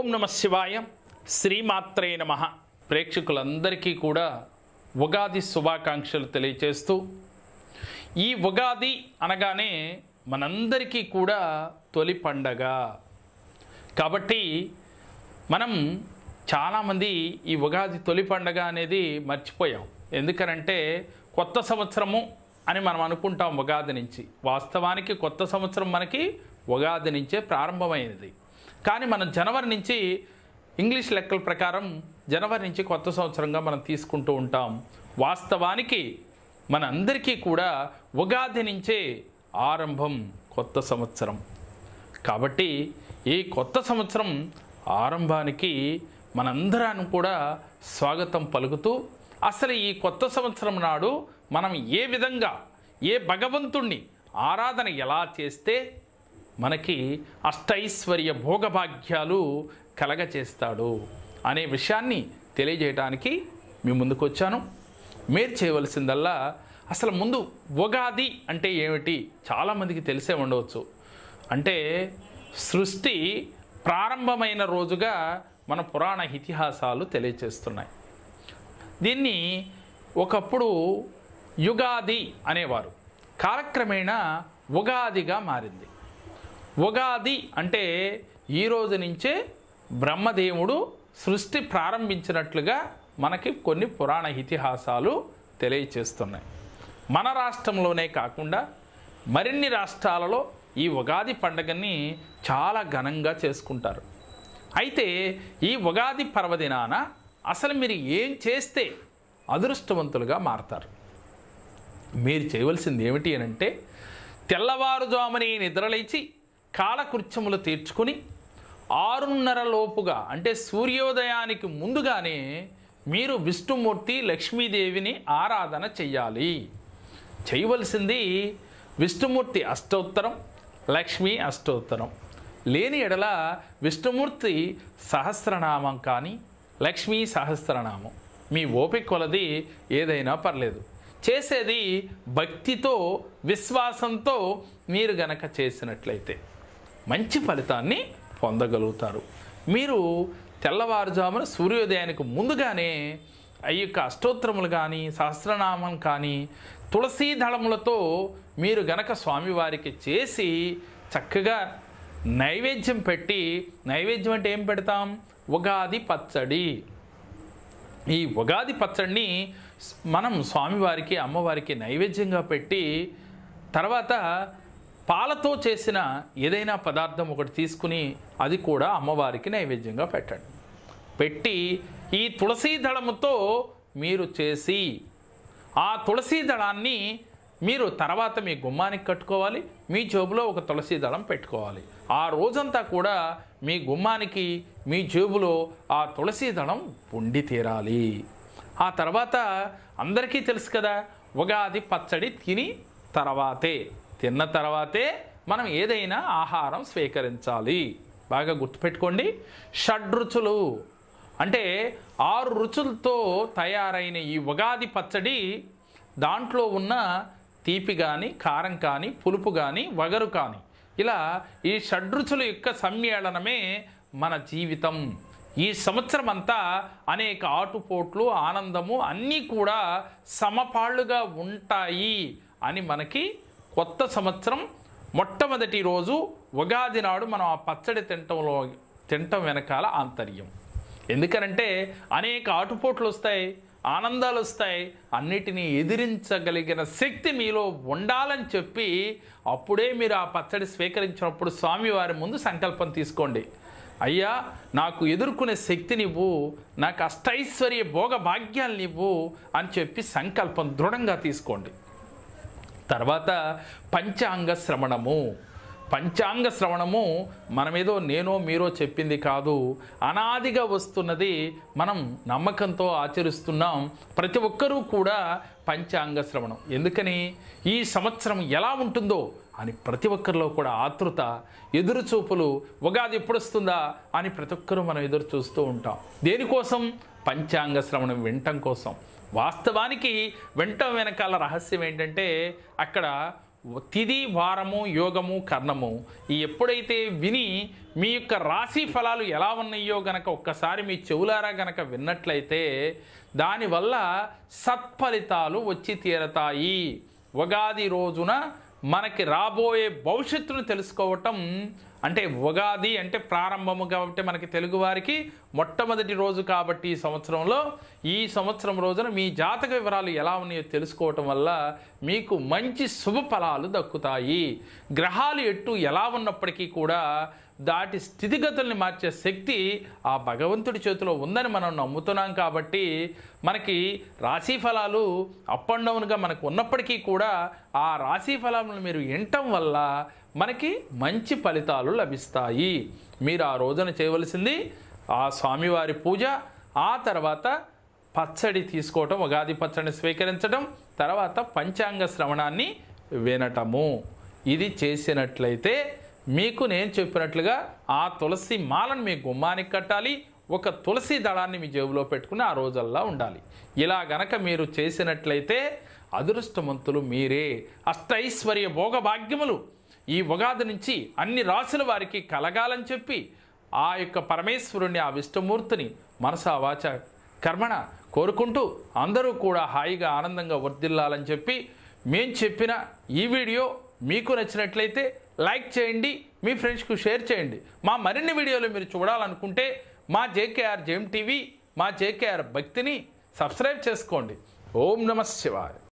నమ శివాయ శ్రీమాత్రే నమ ప్రేక్షకులందరికీ కూడా ఉగాది శుభాకాంక్షలు తెలియచేస్తూ ఈ ఉగాది అనగానే మనందరికీ కూడా తొలి పండగ కాబట్టి మనం చాలామంది ఈ ఉగాది తొలి పండగ అనేది మర్చిపోయాం ఎందుకనంటే కొత్త సంవత్సరము అని మనం అనుకుంటాం ఉగాది నుంచి వాస్తవానికి కొత్త సంవత్సరం మనకి ఉగాది నుంచే ప్రారంభమైనది కానీ మనం జనవరి నుంచి ఇంగ్లీష్ లెక్కల ప్రకారం జనవరి నుంచి కొత్త సంవత్సరంగా మనం తీసుకుంటూ ఉంటాం వాస్తవానికి మనందరికీ కూడా ఉగాది నుంచే ఆరంభం కొత్త సంవత్సరం కాబట్టి ఈ కొత్త సంవత్సరం ఆరంభానికి మనందరం కూడా స్వాగతం పలుకుతూ అసలు ఈ కొత్త సంవత్సరం నాడు మనం ఏ విధంగా ఏ భగవంతుణ్ణి ఆరాధన ఎలా చేస్తే మనకి అష్టైశ్వర్య భోగభాగ్యాలు కలగచేస్తాడు అనే విషయాన్ని తెలియజేయడానికి మీ ముందుకు వచ్చాను మీరు చేయవలసిందల్లా అసలు ముందు ఉగాది అంటే ఏమిటి చాలామందికి తెలిసే ఉండవచ్చు అంటే సృష్టి ప్రారంభమైన రోజుగా మన పురాణ ఇతిహాసాలు తెలియచేస్తున్నాయి దీన్ని ఒకప్పుడు యుగాది అనేవారు కాలక్రమేణా ఉగాదిగా మారింది ఉగాది అంటే ఈ రోజు నుంచే బ్రహ్మదేవుడు సృష్టి ప్రారంభించినట్లుగా మనకి కొన్ని పురాణ ఇతిహాసాలు తెలియచేస్తున్నాయి మన రాష్ట్రంలోనే కాకుండా మరిన్ని రాష్ట్రాలలో ఈ ఉగాది పండుగని చాలా ఘనంగా చేసుకుంటారు అయితే ఈ ఉగాది పర్వదినాన అసలు మీరు ఏం చేస్తే అదృష్టవంతులుగా మారతారు మీరు చేయవలసింది ఏమిటి అని అంటే తెల్లవారుజాముని నిద్రలేచి కాలకృత్యములు తీర్చుకుని ఆరున్నర లోపుగా అంటే సూర్యోదయానికి ముందుగానే మీరు విష్ణుమూర్తి లక్ష్మీదేవిని ఆరాధన చెయ్యాలి చేయవలసింది విష్ణుమూర్తి అష్టోత్తరం లక్ష్మీ అష్టోత్తరం లేని ఎడల విష్ణుమూర్తి సహస్రనామం కానీ లక్ష్మీ సహస్రనామం మీ ఓపిక కొలది ఏదైనా పర్లేదు చేసేది భక్తితో విశ్వాసంతో మీరు గనక చేసినట్లయితే మంచి ఫలితాన్ని పొందగలుగుతారు మీరు తెల్లవారుజామున సూర్యోదయానికి ముందుగానే ఈ యొక్క అష్టోత్తరములు కానీ సహస్రనామం కానీ తులసీ దళములతో మీరు గనక స్వామివారికి చేసి చక్కగా నైవేద్యం పెట్టి నైవేద్యం అంటే ఏం పెడతాం ఉగాది పచ్చడి ఈ ఉగాది పచ్చడిని మనం స్వామివారికి అమ్మవారికి నైవేద్యంగా పెట్టి తర్వాత పాలతో చేసిన ఏదైనా పదార్థం ఒకటి తీసుకుని అది కూడా అమ్మవారికి నైవేద్యంగా పెట్టండి పెట్టి ఈ తులసీ దళముతో మీరు చేసి ఆ తులసీ దళాన్ని మీరు తర్వాత మీ గుమ్మానికి కట్టుకోవాలి మీ జేబులో ఒక తులసీ దళం పెట్టుకోవాలి ఆ రోజంతా కూడా మీ గుమ్మానికి మీ జేబులో ఆ తులసీ దళం ఉండి తీరాలి ఆ తర్వాత అందరికీ తెలుసు కదా ఉగాది పచ్చడి తిని తర్వాతే తిన్న తర్వాతే మనం ఏదైనా ఆహారం స్వీకరించాలి బాగా గుర్తుపెట్టుకోండి షడ్రుచులు అంటే ఆరు రుచులతో తయారైన ఈ ఉగాది పచ్చడి దాంట్లో ఉన్న తీపి కానీ కారం కానీ పులుపు కానీ వగరు కానీ ఇలా ఈ షడ్రుచుల యొక్క సమ్మేళనమే మన జీవితం ఈ సంవత్సరం అంతా అనేక ఆటుపోట్లు ఆనందము అన్నీ కూడా సమపాళ్ళుగా ఉంటాయి అని మనకి కొత్త సంవత్సరం మొట్టమొదటి రోజు ఉగాది నాడు మనం ఆ పచ్చడి తినటంలో తినటం వెనకాల ఆంతర్యం ఎందుకనంటే అనేక ఆటుపోట్లు వస్తాయి ఆనందాలు వస్తాయి అన్నిటినీ ఎదిరించగలిగిన శక్తి మీలో ఉండాలని చెప్పి అప్పుడే మీరు ఆ పచ్చడి స్వీకరించినప్పుడు స్వామివారి ముందు సంకల్పం తీసుకోండి అయ్యా నాకు ఎదుర్కొనే శక్తినివ్వు నాకు అష్టైశ్వర్య భోగ భాగ్యాలనివ్వు అని చెప్పి సంకల్పం దృఢంగా తీసుకోండి తర్వాత పంచాంగ శ్రవణము పంచాంగ శ్రవణము మనమేదో నేనో మీరో చెప్పింది కాదు అనాదిగా వస్తున్నది మనం నమ్మకంతో ఆచరిస్తున్నాం ప్రతి ఒక్కరూ కూడా పంచాంగ శ్రవణం ఎందుకని ఈ సంవత్సరం ఎలా ఉంటుందో అని ప్రతి ఒక్కరిలో కూడా ఆతృత ఎదురుచూపులు ఉగాది ఎప్పుడు వస్తుందా అని ప్రతి ఒక్కరూ మనం ఎదురు చూస్తూ ఉంటాం దేనికోసం పంచాంగ శ్రవణం వినటం కోసం వాస్తవానికి వినటం వెనకాల రహస్యం ఏంటంటే అక్కడ తిది వారము యోగము కర్ణము ఈ ఎప్పుడైతే విని మీ యొక్క రాశి ఫలాలు ఎలా ఉన్నాయో గనక ఒక్కసారి మీ చెవులారా గనక విన్నట్లయితే దానివల్ల సత్ఫలితాలు వచ్చి తీరతాయి ఉగాది రోజున మనకి రాబోయే భవిష్యత్తును తెలుసుకోవటం అంటే ఉగాది అంటే ప్రారంభము కాబట్టి మనకి తెలుగువారికి మొట్టమొదటి రోజు కాబట్టి ఈ సంవత్సరంలో ఈ సంవత్సరం రోజున మీ జాతక వివరాలు ఎలా ఉన్నాయో తెలుసుకోవటం వల్ల మీకు మంచి శుభ ఫలాలు దక్కుతాయి గ్రహాలు ఎట్టు ఎలా ఉన్నప్పటికీ కూడా దాటి స్థితిగతుల్ని మార్చే శక్తి ఆ భగవంతుడి చేతిలో ఉందని మనం నమ్ముతున్నాం కాబట్టి మనకి రాశి ఫలాలు అప్ అండ్ డౌన్గా మనకు ఉన్నప్పటికీ కూడా ఆ రాశి ఫలాలను మీరు వినటం వల్ల మనకి మంచి ఫలితాలు లభిస్తాయి మీరు ఆ రోజున చేయవలసింది ఆ స్వామివారి పూజ ఆ తర్వాత పచ్చడి తీసుకోవటం ఉగాది పచ్చడిని స్వీకరించడం తర్వాత పంచాంగ శ్రవణాన్ని వినటము ఇది చేసినట్లయితే మీకు నేను చెప్పినట్లుగా ఆ తులసి మాలను మీ గుమ్మానికి కట్టాలి ఒక తులసి దళాన్ని మీ జేబులో పెట్టుకుని ఆ రోజల్లా ఉండాలి ఇలా గనక మీరు చేసినట్లయితే అదృష్టవంతులు మీరే అష్టైశ్వర్య భోగభాగ్యములు ఈ ఉగాది నుంచి అన్ని రాసుల వారికి కలగాలని చెప్పి ఆ యొక్క పరమేశ్వరుణ్ణి ఆ విష్ణుమూర్తిని మనసా వాచ కర్మణ కోరుకుంటూ అందరూ కూడా హాయిగా ఆనందంగా వర్ధిల్లాలని చెప్పి మేం చెప్పిన ఈ వీడియో మీకు నచ్చినట్లయితే లైక్ చేయండి మీ ఫ్రెండ్స్కు షేర్ చేయండి మా మరిన్ని వీడియోలు మీరు చూడాలనుకుంటే మా జేకేఆర్ జేఎం టీవీ మా జేకేఆర్ భక్తిని సబ్స్క్రైబ్ చేసుకోండి ఓం నమ శివాయ